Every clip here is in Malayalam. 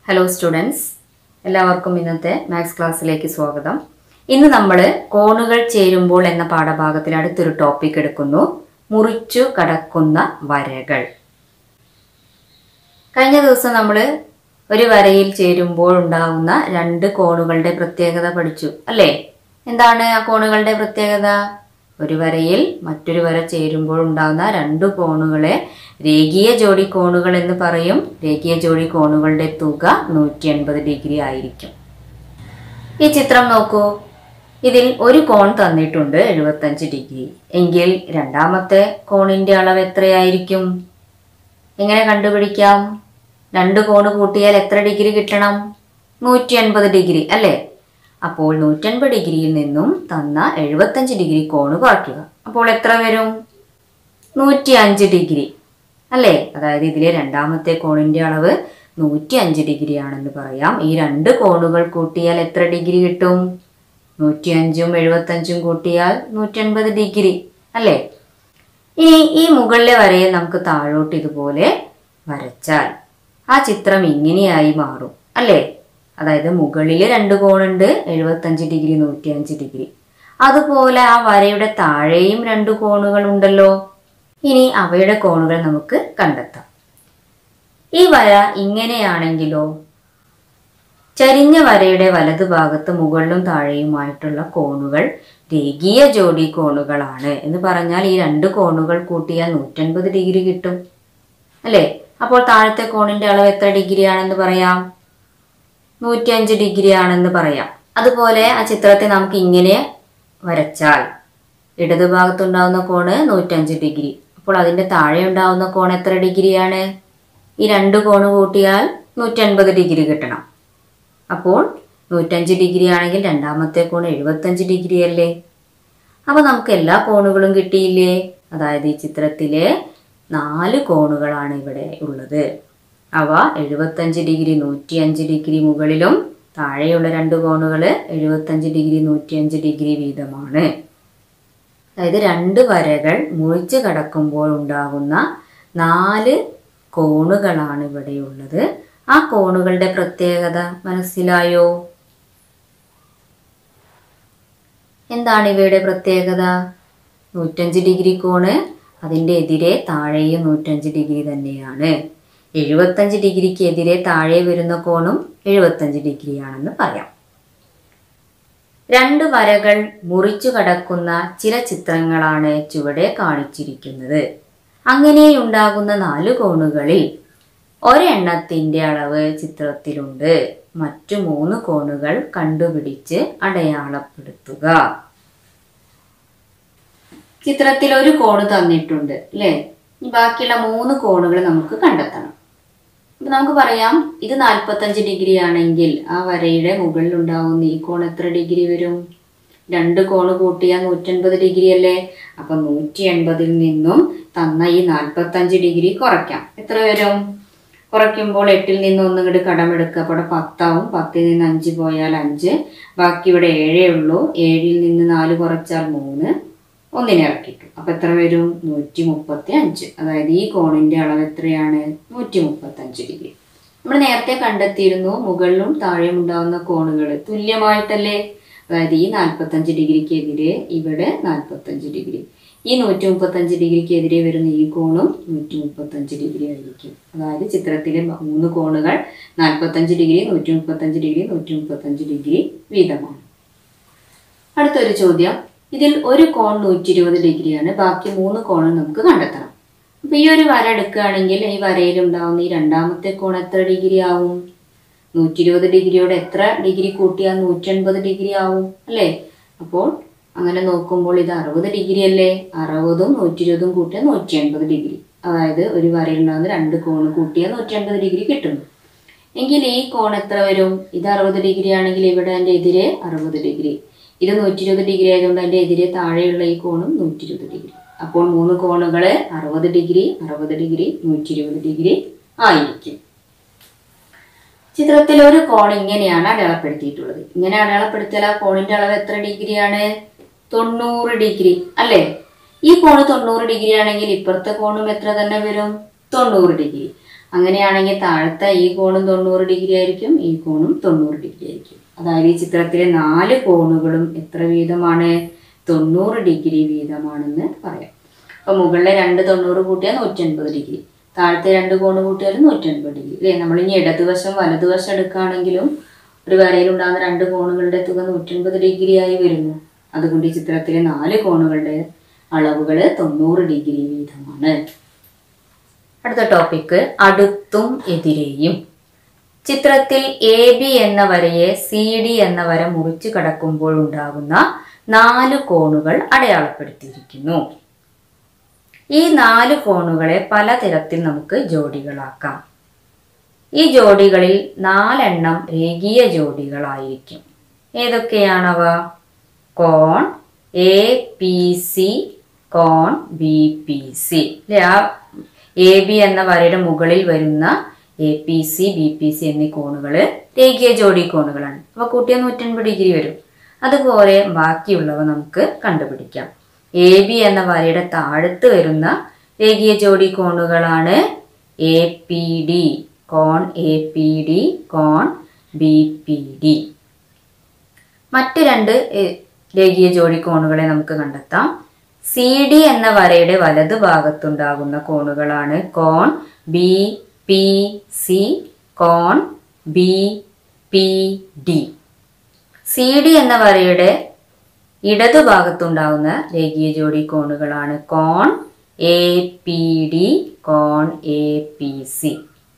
ഹലോ സ്റ്റുഡൻസ് എല്ലാവർക്കും ഇന്നത്തെ മാത്സ് ക്ലാസ്സിലേക്ക് സ്വാഗതം ഇന്ന് നമ്മൾ കോണുകൾ ചേരുമ്പോൾ എന്ന പാഠഭാഗത്തിൽ അടുത്തൊരു ടോപ്പിക് എടുക്കുന്നു മുറിച്ചു കടക്കുന്ന വരകൾ കഴിഞ്ഞ ദിവസം നമ്മൾ ഒരു വരയിൽ ചേരുമ്പോൾ ഉണ്ടാകുന്ന രണ്ട് കോണുകളുടെ പ്രത്യേകത പഠിച്ചു അല്ലേ എന്താണ് ആ കോണുകളുടെ പ്രത്യേകത ഒരു വരയിൽ മറ്റൊരു വര ചേരുമ്പോൾ ഉണ്ടാകുന്ന രണ്ട് കോണുകളെ രേഖീയ ജോഡി കോണുകൾ എന്ന് പറയും രേഖീയ ജോഡി കോണുകളുടെ തുക നൂറ്റി എൺപത് ഡിഗ്രി ആയിരിക്കും ഈ ചിത്രം നോക്കൂ ഇതിൽ ഒരു കോൺ തന്നിട്ടുണ്ട് എഴുപത്തഞ്ച് ഡിഗ്രി എങ്കിൽ രണ്ടാമത്തെ കോണിന്റെ അളവ് എത്രയായിരിക്കും എങ്ങനെ കണ്ടുപിടിക്കാം രണ്ട് കോണ് കൂട്ടിയാൽ എത്ര ഡിഗ്രി കിട്ടണം നൂറ്റി എൺപത് ഡിഗ്രി അല്ലേ അപ്പോൾ നൂറ്റൻപത് ഡിഗ്രിയിൽ നിന്നും തന്ന എഴുപത്തഞ്ച് ഡിഗ്രി കോണ് കുറയ്ക്കുക അപ്പോൾ എത്ര വരും നൂറ്റി അഞ്ച് ഡിഗ്രി അല്ലേ അതായത് ഇതിലെ രണ്ടാമത്തെ കോണിന്റെ അളവ് നൂറ്റി അഞ്ച് ഡിഗ്രി ആണെന്ന് പറയാം ഈ രണ്ട് കോണുകൾ കൂട്ടിയാൽ എത്ര ഡിഗ്രി കിട്ടും നൂറ്റി അഞ്ചും എഴുപത്തഞ്ചും കൂട്ടിയാൽ നൂറ്റൻപത് ഡിഗ്രി അല്ലേ ഇനി ഈ മുകളിലെ വരയെ നമുക്ക് താഴോട്ട് ഇതുപോലെ വരച്ചാൽ ആ ചിത്രം ഇങ്ങനെയായി മാറും അല്ലേ അതായത് മുകളിൽ രണ്ട് കോണുണ്ട് എഴുപത്തഞ്ച് ഡിഗ്രി നൂറ്റി അഞ്ച് ഡിഗ്രി അതുപോലെ ആ വരയുടെ താഴെയും രണ്ട് കോണുകൾ ഉണ്ടല്ലോ ഇനി അവയുടെ കോണുകൾ നമുക്ക് കണ്ടെത്താം ഈ വര ഇങ്ങനെയാണെങ്കിലോ ചരിഞ്ഞ വരയുടെ വലതുഭാഗത്ത് മുകളിലും താഴെയുമായിട്ടുള്ള കോണുകൾ രേഖീയ ജോഡി കോണുകളാണ് എന്ന് പറഞ്ഞാൽ ഈ രണ്ട് കോണുകൾ കൂട്ടിയാൽ നൂറ്റൻപത് ഡിഗ്രി കിട്ടും അല്ലേ അപ്പോൾ താഴത്തെ കോണിന്റെ അളവ് എത്ര ഡിഗ്രി ആണെന്ന് പറയാം നൂറ്റിയഞ്ച് ഡിഗ്രി ആണെന്ന് പറയാം അതുപോലെ ആ ചിത്രത്തെ നമുക്ക് ഇങ്ങനെ വരച്ചാൽ ഇടതുഭാഗത്തുണ്ടാവുന്ന കോണ് നൂറ്റഞ്ച് ഡിഗ്രി അപ്പോൾ അതിന്റെ താഴെ ഉണ്ടാവുന്ന കോൺ എത്ര ഡിഗ്രിയാണ് ഈ രണ്ട് കോണ് കൂട്ടിയാൽ നൂറ്റൻപത് ഡിഗ്രി കിട്ടണം അപ്പോൾ നൂറ്റഞ്ച് ഡിഗ്രി ആണെങ്കിൽ രണ്ടാമത്തെ കോൺ എഴുപത്തഞ്ച് ഡിഗ്രി അല്ലേ അപ്പൊ നമുക്ക് എല്ലാ കോണുകളും കിട്ടിയില്ലേ അതായത് ഈ ചിത്രത്തിലെ നാല് കോണുകളാണ് ഇവിടെ ഉള്ളത് അവ എഴുപത്തഞ്ച് ഡിഗ്രി നൂറ്റിയഞ്ച് ഡിഗ്രി മുകളിലും താഴെയുള്ള രണ്ട് കോണുകൾ എഴുപത്തഞ്ച് ഡിഗ്രി നൂറ്റിയഞ്ച് ഡിഗ്രി വീതമാണ് അതായത് രണ്ട് വരകൾ മുറിച്ച് കടക്കുമ്പോൾ ഉണ്ടാകുന്ന നാല് കോണുകളാണ് ഇവിടെയുള്ളത് ആ കോണുകളുടെ പ്രത്യേകത മനസ്സിലായോ എന്താണ് ഇവയുടെ പ്രത്യേകത നൂറ്റഞ്ച് ഡിഗ്രി കോണ് അതിൻ്റെ എതിരെ താഴെയും നൂറ്റഞ്ച് ഡിഗ്രി തന്നെയാണ് എഴുപത്തഞ്ച് ഡിഗ്രിക്ക് എതിരെ താഴെ വരുന്ന കോണും എഴുപത്തഞ്ച് ഡിഗ്രിയാണെന്ന് പറയാം രണ്ട് വരകൾ മുറിച്ചു കടക്കുന്ന ചില ചിത്രങ്ങളാണ് ചുവടെ കാണിച്ചിരിക്കുന്നത് അങ്ങനെയുണ്ടാകുന്ന നാല് കോണുകളിൽ ഒരെണ്ണത്തിന്റെ അളവ് ചിത്രത്തിലുണ്ട് മറ്റു മൂന്ന് കോണുകൾ കണ്ടുപിടിച്ച് അടയാളപ്പെടുത്തുക ചിത്രത്തിൽ ഒരു കോണ് തന്നിട്ടുണ്ട് അല്ലേ ബാക്കിയുള്ള മൂന്ന് കോണുകൾ നമുക്ക് കണ്ടെത്തണം അപ്പൊ നമുക്ക് പറയാം ഇത് നാൽപ്പത്തഞ്ച് ഡിഗ്രി ആണെങ്കിൽ ആ വരയുടെ മുകളിൽ ഉണ്ടാവുന്ന ഈ കോൺ എത്ര ഡിഗ്രി വരും രണ്ട് കോണ് കൂട്ടിയാൽ നൂറ്റൻപത് ഡിഗ്രി അല്ലേ അപ്പൊ നൂറ്റി എൺപതിൽ നിന്നും തന്ന ഈ നാൽപ്പത്തഞ്ച് ഡിഗ്രി കുറയ്ക്കാം എത്ര വരും കുറയ്ക്കുമ്പോൾ എട്ടിൽ നിന്ന് ഒന്നും ഇങ്ങോട്ട് കടമെടുക്കുക അപ്പോൾ ഇവിടെ പത്താവും പത്തിൽ നിന്ന് അഞ്ച് പോയാൽ അഞ്ച് ബാക്കി ഇവിടെ ഏഴേ ഉള്ളൂ ഏഴിൽ നിന്ന് നാല് കുറച്ചാൽ മൂന്ന് ഒന്നിനെ ഇറക്കിട്ടു അപ്പൊ എത്ര വരും നൂറ്റി മുപ്പത്തി അഞ്ച് അതായത് ഈ കോണിന്റെ അളവ് എത്രയാണ് നൂറ്റി മുപ്പത്തി അഞ്ച് ഡിഗ്രി നമ്മൾ നേരത്തെ കണ്ടെത്തിയിരുന്നു മുകളിലും താഴെയും ഉണ്ടാവുന്ന കോണുകൾ തുല്യമായിട്ടല്ലേ അതായത് ഈ നാൽപ്പത്തഞ്ച് ഡിഗ്രിക്കെതിരെ ഇവിടെ നാൽപ്പത്തഞ്ച് ഡിഗ്രി ഈ നൂറ്റി മുപ്പത്തഞ്ച് ഡിഗ്രിക്കെതിരെ വരുന്ന ഈ കോണും നൂറ്റി മുപ്പത്തഞ്ച് ഡിഗ്രി ആയിരിക്കും അതായത് ചിത്രത്തിലെ മൂന്ന് കോണുകൾ നാൽപ്പത്തഞ്ച് ഡിഗ്രി നൂറ്റി മുപ്പത്തഞ്ച് ഡിഗ്രി നൂറ്റി മുപ്പത്തഞ്ച് ഡിഗ്രി വീതമാണ് അടുത്തൊരു ചോദ്യം ഇതിൽ ഒരു കോൺ നൂറ്റി ഇരുപത് ഡിഗ്രിയാണ് ബാക്കി മൂന്ന് കോണും നമുക്ക് കണ്ടെത്തണം അപ്പൊ ഈ ഒരു വര എടുക്കുകയാണെങ്കിൽ ഈ വരയിൽ ഉണ്ടാവുന്ന ഈ രണ്ടാമത്തെ കോൺ എത്ര ഡിഗ്രി ആവും നൂറ്റി ഇരുപത് ഡിഗ്രിയോട് എത്ര ഡിഗ്രി കൂട്ടിയാൽ നൂറ്റൻപത് ഡിഗ്രി ആവും അല്ലേ അപ്പോൾ അങ്ങനെ നോക്കുമ്പോൾ ഇത് അറുപത് ഡിഗ്രി അല്ലേ അറുപതും നൂറ്റി ഇരുപതും കൂട്ടിയാൽ നൂറ്റി എൺപത് ഡിഗ്രി അതായത് ഒരു വരയിൽ ഉണ്ടാകുന്ന രണ്ട് കോണ് കൂട്ടിയാൽ നൂറ്റി എൺപത് ഡിഗ്രി കിട്ടുന്നു എങ്കിൽ ഈ കോൺ എത്ര വരും ഇത് അറുപത് ഡിഗ്രി ആണെങ്കിൽ ഇവിടെ എൻ്റെ എതിരെ അറുപത് ഡിഗ്രി ഇത് നൂറ്റി ഇരുപത് ഡിഗ്രി ആയതുകൊണ്ട് അതിന്റെ എതിരെ താഴെയുള്ള ഈ കോണും നൂറ്റി ഇരുപത് ഡിഗ്രി അപ്പോൾ മൂന്ന് കോണുകള് അറുപത് ഡിഗ്രി അറുപത് ഡിഗ്രി നൂറ്റി ഇരുപത് ഡിഗ്രി ആയിരിക്കും ചിത്രത്തിൽ ഒരു കോൺ ഇങ്ങനെയാണ് അടയാളപ്പെടുത്തിയിട്ടുള്ളത് ഇങ്ങനെ അടയാളപ്പെടുത്തിയാൽ ആ കോണിന്റെ അളവ് എത്ര ഡിഗ്രിയാണ് തൊണ്ണൂറ് ഡിഗ്രി അല്ലേ ഈ കോണ് തൊണ്ണൂറ് ഡിഗ്രി ആണെങ്കിൽ ഇപ്പുറത്തെ കോണും എത്ര തന്നെ വരും തൊണ്ണൂറ് ഡിഗ്രി അങ്ങനെയാണെങ്കിൽ താഴത്തെ ഈ കോണും തൊണ്ണൂറ് ഡിഗ്രി ആയിരിക്കും ഈ കോണും തൊണ്ണൂറ് ഡിഗ്രി ആയിരിക്കും അതായത് ഈ ചിത്രത്തിലെ നാല് കോണുകളും എത്ര വീതമാണ് തൊണ്ണൂറ് ഡിഗ്രി വീതമാണെന്ന് പറയാം അപ്പൊ മുകളിലെ രണ്ട് തൊണ്ണൂറ് കൂട്ടിയാൽ നൂറ്റി അൻപത് ഡിഗ്രി താഴത്തെ രണ്ട് കോണ് കൂട്ടിയാലും നൂറ്റി അൻപത് ഡിഗ്രി അല്ലേ നമ്മൾ ഇനി ഇടതുവശം വലതുവശം എടുക്കുകയാണെങ്കിലും ഒരു വരയിൽ ഉണ്ടാകുന്ന രണ്ട് കോണുകളുടെ തുക നൂറ്റി അൻപത് ഡിഗ്രി ആയി വരുന്നു അതുകൊണ്ട് ഈ ചിത്രത്തിലെ നാല് കോണുകളുടെ അളവുകൾ തൊണ്ണൂറ് ഡിഗ്രി വീതമാണ് അടുത്ത ടോപ്പിക്ക് അടുത്തും എതിരെയും ചിത്രത്തിൽ എ ബി എന്ന വരയെ സി ഡി എന്ന വര മുറിച്ചു കടക്കുമ്പോൾ ഉണ്ടാകുന്ന നാല് കോണുകൾ അടയാളപ്പെടുത്തിയിരിക്കുന്നു ഈ നാല് കോണുകളെ പലതരത്തിൽ നമുക്ക് ജോഡികളാക്കാം ഈ ജോഡികളിൽ നാലെണ്ണം രേഖീയ ജോഡികളായിരിക്കും ഏതൊക്കെയാണവ കോൺ എ പി സി കോൺ ബി പി സി അല്ലെ ആ എ ബി എന്ന വരയുടെ മുകളിൽ വരുന്ന A P C B P C എന്നീ കോണുകൾ രേഖീയ ജോഡി കോണുകളാണ് അവ കൂട്ടിയ നൂറ്റൻപത് ഡിഗ്രി വരും അതുപോലെ ബാക്കിയുള്ളവ നമുക്ക് കണ്ടുപിടിക്കാം എ ബി എന്ന വരയുടെ താഴത്ത് വരുന്ന രേഖീയ ജോഡി കോണുകളാണ് എ പി ഡി കോൺ എ പി ഡി കോൺ ബി പി ഡി മറ്റ് രണ്ട് എ- രേഖീയ ജോഡി കോണുകളെ നമുക്ക് കണ്ടെത്താം സി ഡി എന്ന വരയുടെ വലതു ഭാഗത്തുണ്ടാകുന്ന കോണുകളാണ് കോൺ ബി പി സി കോൺ B P D C D എന്ന വരയുടെ ഇടതുഭാഗത്തുണ്ടാകുന്ന രേഖീയ ജോഡി കോണുകളാണ് കോൺ എ പി ഡി കോൺ എ പി സി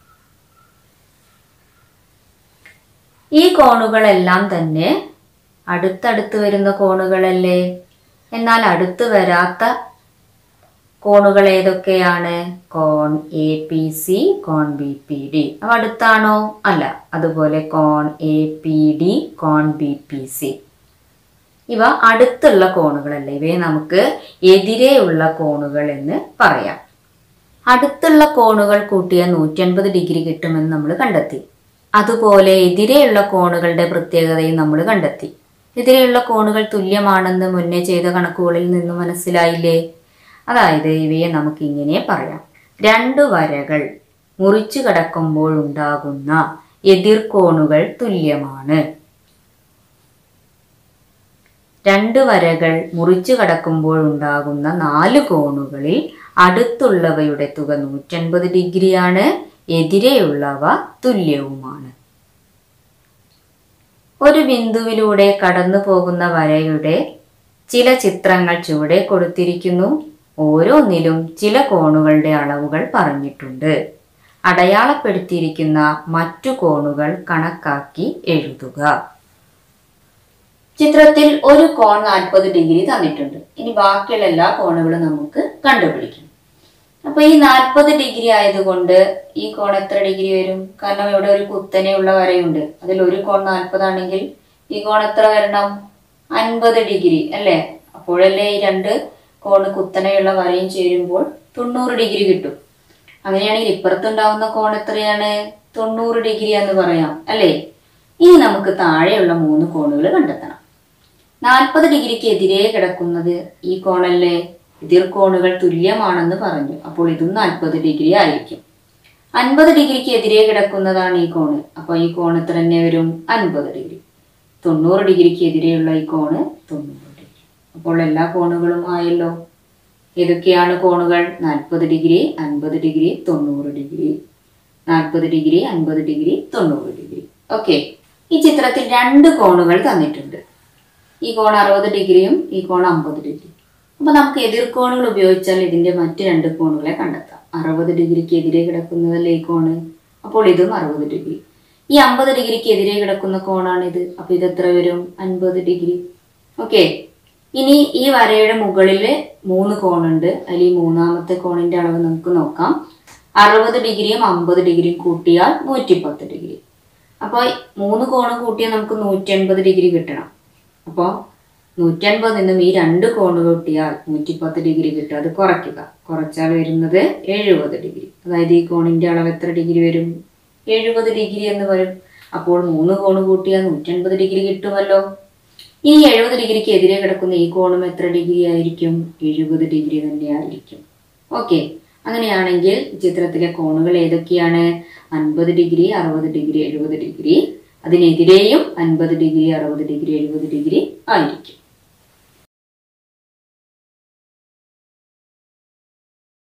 ഈ കോണുകളെല്ലാം തന്നെ അടുത്തടുത്ത് വരുന്ന കോണുകളല്ലേ എന്നാൽ അടുത്ത് വരാത്ത കോണുകൾ ഏതൊക്കെയാണ് കോൺ എ പി സി കോൺ ബി പി ഡി അവ അടുത്താണോ അല്ല അതുപോലെ കോൺ എ പി ഡി കോൺ ബി പി സി ഇവ അടുത്തുള്ള കോണുകളല്ലേ ഇവയെ നമുക്ക് എതിരെയുള്ള കോണുകൾ എന്ന് പറയാം അടുത്തുള്ള കോണുകൾ കൂട്ടിയ നൂറ്റി അൻപത് ഡിഗ്രി കിട്ടുമെന്ന് നമ്മൾ കണ്ടെത്തി അതുപോലെ എതിരെയുള്ള കോണുകളുടെ പ്രത്യേകതയും നമ്മൾ കണ്ടെത്തി എതിരെയുള്ള കോണുകൾ തുല്യമാണെന്ന് മുന്നേ ചെയ്ത കണക്കുകളിൽ നിന്ന് മനസ്സിലായില്ലേ അതായത് ഇവയെ നമുക്ക് ഇങ്ങനെ പറയാം രണ്ട് വരകൾ മുറിച്ചു കടക്കുമ്പോൾ ഉണ്ടാകുന്ന എതിർകോണുകൾ തുല്യമാണ് രണ്ട് വരകൾ മുറിച്ചു കടക്കുമ്പോൾ ഉണ്ടാകുന്ന നാല് കോണുകളിൽ അടുത്തുള്ളവയുടെ തുക നൂറ്റൻപത് ഡിഗ്രിയാണ് എതിരെയുള്ളവ തുല്യവുമാണ് ഒരു ബിന്ദുവിലൂടെ കടന്നു പോകുന്ന വരയുടെ ചില ചിത്രങ്ങൾ ചുവടെ കൊടുത്തിരിക്കുന്നു ഓരോന്നിലും ചില കോണുകളുടെ അളവുകൾ പറഞ്ഞിട്ടുണ്ട് അടയാളപ്പെടുത്തിയിരിക്കുന്ന മറ്റു കോണുകൾ കണക്കാക്കി എഴുതുക ചിത്രത്തിൽ ഒരു കോൺ നാൽപ്പത് ഡിഗ്രി തന്നിട്ടുണ്ട് ഇനി ബാക്കിയുള്ള എല്ലാ കോണുകളും നമുക്ക് കണ്ടുപിടിക്കണം അപ്പൊ ഈ നാൽപ്പത് ഡിഗ്രി ആയതുകൊണ്ട് ഈ കോൺ എത്ര ഡിഗ്രി വരും കാരണം ഇവിടെ ഒരു കുത്തനെയുള്ള വരയുണ്ട് അതിൽ ഒരു കോൺ നാൽപ്പതാണെങ്കിൽ ഈ കോൺ എത്ര വരണം അൻപത് ഡിഗ്രി അല്ലേ അപ്പോഴല്ലേ ഈ രണ്ട് കോണ് കുത്തനെയുള്ള വരയും ചേരുമ്പോൾ തൊണ്ണൂറ് ഡിഗ്രി കിട്ടും അങ്ങനെയാണെങ്കിൽ ഇപ്പുറത്തുണ്ടാവുന്ന കോൺ എത്രയാണ് തൊണ്ണൂറ് ഡിഗ്രി എന്ന് പറയാം അല്ലേ ഇനി നമുക്ക് താഴെയുള്ള മൂന്ന് കോണുകൾ കണ്ടെത്തണം നാൽപ്പത് ഡിഗ്രിക്ക് എതിരെ കിടക്കുന്നത് ഈ കോണല്ലേ എതിർകോണുകൾ തുല്യമാണെന്ന് പറഞ്ഞു അപ്പോൾ ഇതും നാൽപ്പത് ഡിഗ്രി ആയിരിക്കും അൻപത് ഡിഗ്രിക്ക് എതിരെ കിടക്കുന്നതാണ് ഈ കോണ് അപ്പോൾ ഈ കോൺ എത്ര തന്നെ വരും അൻപത് ഡിഗ്രി തൊണ്ണൂറ് ഡിഗ്രിക്ക് എതിരെയുള്ള ഈ കോണ് തൊണ്ണൂറ് ഡിഗ്രി അപ്പോൾ എല്ലാ കോണുകളും ആയല്ലോ ഏതൊക്കെയാണ് കോണുകൾ നാൽപ്പത് ഡിഗ്രി അൻപത് ഡിഗ്രി തൊണ്ണൂറ് ഡിഗ്രി നാൽപ്പത് ഡിഗ്രി അൻപത് ഡിഗ്രി തൊണ്ണൂറ് ഡിഗ്രി ഓക്കെ ഈ ചിത്രത്തിൽ രണ്ട് കോണുകൾ തന്നിട്ടുണ്ട് ഈ കോൺ അറുപത് ഡിഗ്രിയും ഈ കോൺ അമ്പത് ഡിഗ്രി അപ്പൊ നമുക്ക് എതിർകോണുകൾ ഉപയോഗിച്ചാൽ ഇതിന്റെ മറ്റ് രണ്ട് കോണുകളെ കണ്ടെത്താം അറുപത് ഡിഗ്രിക്ക് എതിരെ കിടക്കുന്നതല്ലേ ഈ കോണ് അപ്പോൾ ഇതും അറുപത് ഡിഗ്രി ഈ അമ്പത് ഡിഗ്രിക്ക് എതിരെ കിടക്കുന്ന കോണാണിത് അപ്പൊ ഇത് എത്ര വരും അൻപത് ഡിഗ്രി ഓക്കെ ഇനി ഈ വരയുടെ മുകളില് മൂന്ന് കോണുണ്ട് അതിൽ ഈ മൂന്നാമത്തെ കോണിന്റെ അളവ് നമുക്ക് നോക്കാം അറുപത് ഡിഗ്രിയും അമ്പത് ഡിഗ്രിയും കൂട്ടിയാൽ നൂറ്റിപ്പത്ത് ഡിഗ്രി അപ്പോൾ മൂന്ന് കോണും കൂട്ടിയാൽ നമുക്ക് നൂറ്റി അൻപത് ഡിഗ്രി കിട്ടണം അപ്പോൾ നൂറ്റൻപത് നിന്നും ഈ രണ്ട് കോണ് കൂട്ടിയാൽ നൂറ്റിപ്പത്ത് ഡിഗ്രി കിട്ടും അത് കുറയ്ക്കുക കുറച്ചാൽ വരുന്നത് എഴുപത് ഡിഗ്രി അതായത് ഈ കോണിന്റെ അളവ് എത്ര ഡിഗ്രി വരും എഴുപത് ഡിഗ്രി എന്ന് വരും അപ്പോൾ മൂന്ന് കോണ് കൂട്ടിയാൽ നൂറ്റൻപത് ഡിഗ്രി കിട്ടുമല്ലോ ഈ എഴുപത് ഡിഗ്രിക്ക് എതിരെ കിടക്കുന്ന ഈ കോണും എത്ര ഡിഗ്രി ആയിരിക്കും എഴുപത് ഡിഗ്രി തന്നെ ആയിരിക്കും ഓക്കെ അങ്ങനെയാണെങ്കിൽ ചിത്രത്തിലെ കോണുകൾ ഏതൊക്കെയാണ് അൻപത് ഡിഗ്രി അറുപത് ഡിഗ്രി എഴുപത് ഡിഗ്രി അതിനെതിരെയും അൻപത് ഡിഗ്രി അറുപത് ഡിഗ്രി എഴുപത് ഡിഗ്രി ആയിരിക്കും